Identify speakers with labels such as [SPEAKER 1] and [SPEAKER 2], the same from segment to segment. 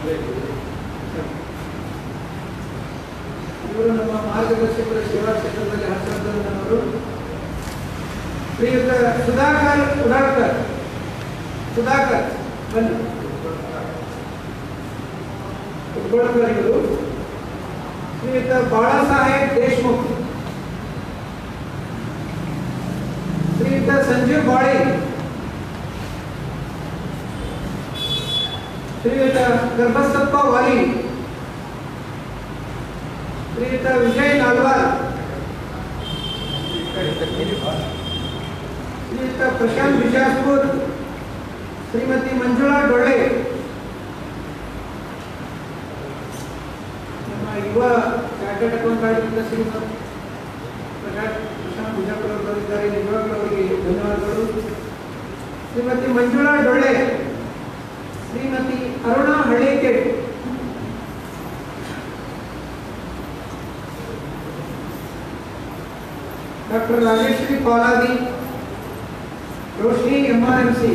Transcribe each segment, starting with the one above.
[SPEAKER 1] ಇವರು ನಮ್ಮ ಮಾರ್ಗದರ್ಶಕರ ಸೇವಾ ಕ್ಷೇತ್ರದಲ್ಲಿ ಹರ್ಷವರ್ಧನವರು ಶ್ರೀಯುತ ಸುಧಾಕರ್ ಉಡಾಳ್ಕರ್ ಸುಧಾಕರ್ ಬನ್ನಿ ಉಡ್ಗೋಳ್ಕರ್ ಇವರು ಶ್ರೀಯುತ ಬಾಳಾಸಾಹೇಬ್ ದೇಶ್ಮುಖ್ ಶ್ರೀಯುತ ಸಂಜೀವ್ ಬಾಳೆ ಶ್ರೀಯುತ ಗರ್ಭಸಪ್ಪ ವಾಲಿ ಶ್ರೀಯುತ ವಿಜಯ್ ನಾಲ್ವಾರ್ ಶ್ರೀಯುತ ಪ್ರಶಾಂತ್ ಬಿಜಾಪುರ್ ಶ್ರೀಮತಿ ಮಂಜುಳಾ ಡೊಳ್ಳೆ ನಮ್ಮ ಯುವ ಚಾರ್ಟೆಡ್ ಅಕೌಂಟೆಂಟ್ ಶ್ರೀಮತಿ ಪ್ರಶಾಂತ್ ಪ್ರಶಾಂತ್ ಬಿಜಾಪುರ್ ಅವರು ಬಂದಿದ್ದಾರೆ ನಿಜವಾಗ್ಲೂ ಅವರಿಗೆ ಧನ್ಯವಾದಗಳು Shrimati Manjula Dolle Shrimati Aruna Hallekerd doctor Rajeshwari Paladi Roshni MRMC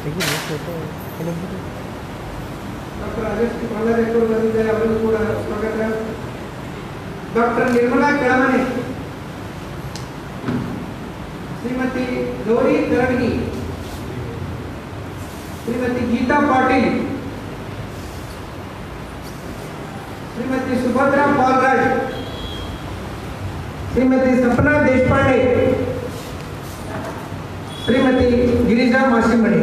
[SPEAKER 1] doctor Rajeshwari Paladi ಅವರು ಬಂದಿದ್ದಾರೆ ಅವರಿಗೂ ಕೂಡ ಸ್ವಾಗತ ಡಾಕ್ಟರ್ ನಿರ್ಮಲಾ ಕೆಳಮನೆ ಶ್ರೀಮತಿ ಗೌರಿ ಕರಡ್ಗಿ ಶ್ರೀಮತಿ ಗೀತಾ ಪಾಟೀಲ್ ಶ್ರೀಮತಿ ಸುಭದ್ರಾ ಪಾಲ್ರಾಜ್ ಶ್ರೀಮತಿ ಸಪನಾ ದೇಶಪಾಂಡೆ ಶ್ರೀಮತಿ ಗಿರಿಜಾ ಮಾಸಿಮಣಿ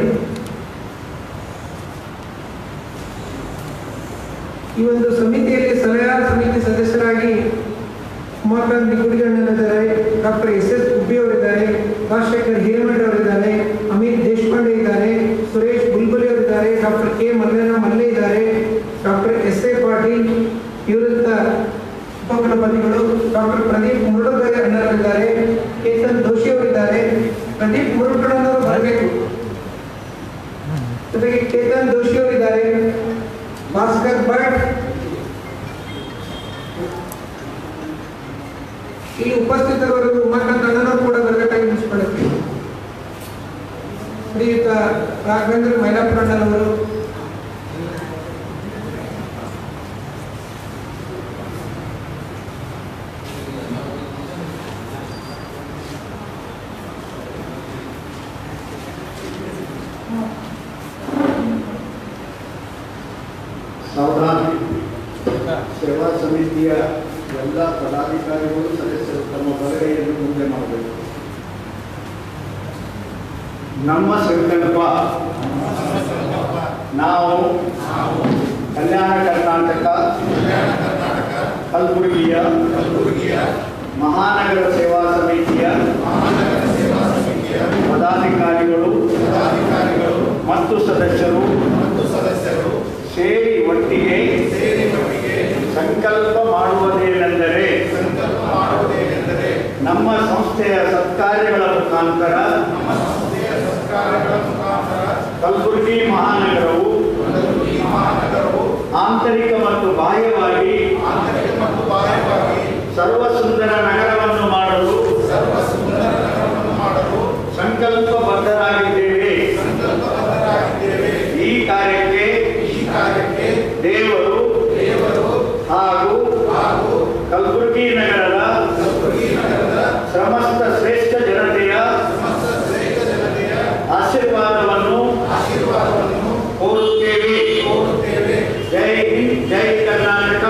[SPEAKER 1] ಈ ಒಂದು ಸಮಿತಿಯಲ್ಲಿ ಸಲಹಾ ಸಮಿತಿ ಸದಸ್ಯರಾಗಿ ಉಮಾಕಾಂತ್ ನಿಗುಡಿಗಣ್ಣನಿದ್ದಾರೆ ಡಾಕ್ಟರ್ ಎಸ್ ಎಸ್ ಗುಬ್ಬಿ ಅವರಿದ್ದಾರೆ ರಾಜಶೇಖರ್ ಹಿರೇಮಠ ಅವರಿದ್ದಾರೆ ಅಮಿತ್ ದೇಶಪಾಂಡೆ ಇದ್ದಾರೆ ಸುರೇಶ್ ಬುಲ್ಬುಲಿ ಅವರಿದ್ದಾರೆ ಡಾಕ್ಟರ್ ಕೆ ಮಲ್ಲನ ಮಲ್ಲೆ ಇದ್ದಾರೆ ಡಾಕ್ಟರ್ ಎಸ್ ಎ ಪಾಟೀಲ್ ನಿವೃತ್ತ ಉಪಕುಲಪತಿಗಳು ಡಾಕ್ಟರ್ ಪ್ರದೀಪ್ ಮುರುಡಗೈ ಅಣ್ಣರಿದ್ದಾರೆ ಕೇತನ್ ದೋಶಿ ಅವರಿದ್ದಾರೆ ಪ್ರದೀಪ್ ಮುರುಡಣ್ಣವರು ಬರಬೇಕು ಜೊತೆಗೆ ಕೇತನ್ ದೋಶಿ ಅವರಿದ್ದಾರೆ ಭಾಸ್ಕರ್ ಭಟ್ ಇಲ್ಲಿ ಉಪಸ್ಥಿತರು ಉಮಾಕಾಂತ್ ಅಣ್ಣನವರು ಕೂಡ ಬರಬೇಕಾಗಿ ಮುಗಿಸ್ಕೊಳ್ಳುತ್ತೀವಿ ಶ್ರೀಯುತ ರಾಘವೇಂದ್ರ ಮೈಲಾಪುರ ಅಣ್ಣನವರು
[SPEAKER 2] ಸಾವಧಾನ ಸೇವಾ ಸಮಿತಿಯ ಎಲ್ಲ ಪದಾಧಿಕಾರಿಗಳು ಸದಸ್ಯರು ತಮ್ಮ ಬಲಗೈಯನ್ನು ಮುಂದೆ ಮಾಡಬೇಕು ನಮ್ಮ ಸಂಕಲ್ಪ ನಾವು ಕಲ್ಯಾಣ ಕರ್ನಾಟಕ ಕಲಬುರಗಿಯ ಮಹಾನಗರ ಸೇವಾ ಸಮಿತಿಯ ಪದಾಧಿಕಾರಿಗಳು ಮತ್ತು ಸದಸ್ಯರು ಸೇರಿ ಒಟ್ಟಿಗೆ ಸಂಕಲ್ಪ ಮಾಡುವುದೇನೆಂದರೆ ನಮ್ಮ ಸಂಸ್ಥೆಯ ಸತ್ಕಾರ್ಯಗಳ ಮುಖಾಂತರ ಕಲಬುರಗಿ ಮಹಾನಗರವು ಆಂತರಿಕ ಮತ್ತು ಬಾಹ್ಯವಾಗಿ ಸರ್ವ ಸುಂದರ ನಗರವನ್ನು ಮಾಡಲು ಸಂಕಲ್ಪಬದ್ಧರಾಗಿದ್ದೇವೆ ಈ ಕಾರ್ಯಕ್ಕೆ ದೇವರು ಹಾಗೂ ಕಲಬುರಗಿ ನಗರದ ಸಮಸ್ತ ಶ್ರೇಷ್ಠ ಜನತೆಯ ಆಶೀರ್ವಾದವನ್ನು ಕೋರುತ್ತೇವೆ ಜೈ ಹಿಂದ್ ಜೈ ಕರ್ನಾಟಕ